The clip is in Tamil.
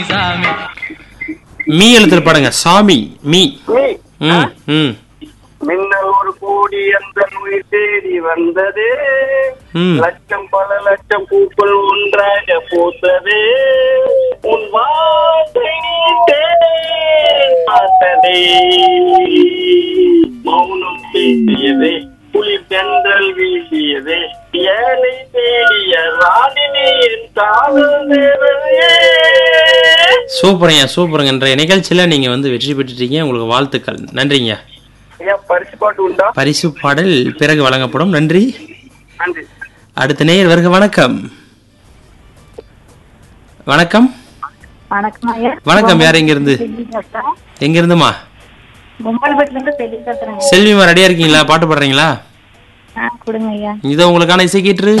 மீ எழுத்துல பாடுங்க சாமி மீ நீ ம் ம் மின்னல் ஒரு கோடி அந்த உயிர் தேடி வந்தது ம். லட்சம் பல லட்சம் பூக்கள் ஒன்றாக பூத்தது உன் வார்த்தை நீ தேன் பார்த்ததே மௌனம் பேசியதே குளிர் தென்றல் வீசியது ஏழை தேடிய ராணினி என் காதல் தேவதையே சூப்பருங்க சூப்பருங்க இன்றைய நிகழ்ச்சியில நீங்க வந்து வெற்றி பெற்றுட்டீங்க உங்களுக்கு வாழ்த்துக்கள் நன்றிங்க ஐயா பரிசு பாட்டு உண்டா பரிசு பாடல் பிறகு வழங்கப்படும் நன்றி நன்றி அடுத்த நேயர் வருக வணக்கம் வணக்கம் வணக்கம் ஐயா வணக்கம் யார் எங்க இருந்து செல்வி பேசுறேன் எங்க இருந்துமா கும்பல்பேட்டில இருந்து செல்வி பேசுறேங்க செல்விமா ரெடியா இருக்கீங்களா பாட்டு பாடுறீங்களா ஆ கொடுங்க ஐயா இதோ உங்களுக்கான இசை கீற்று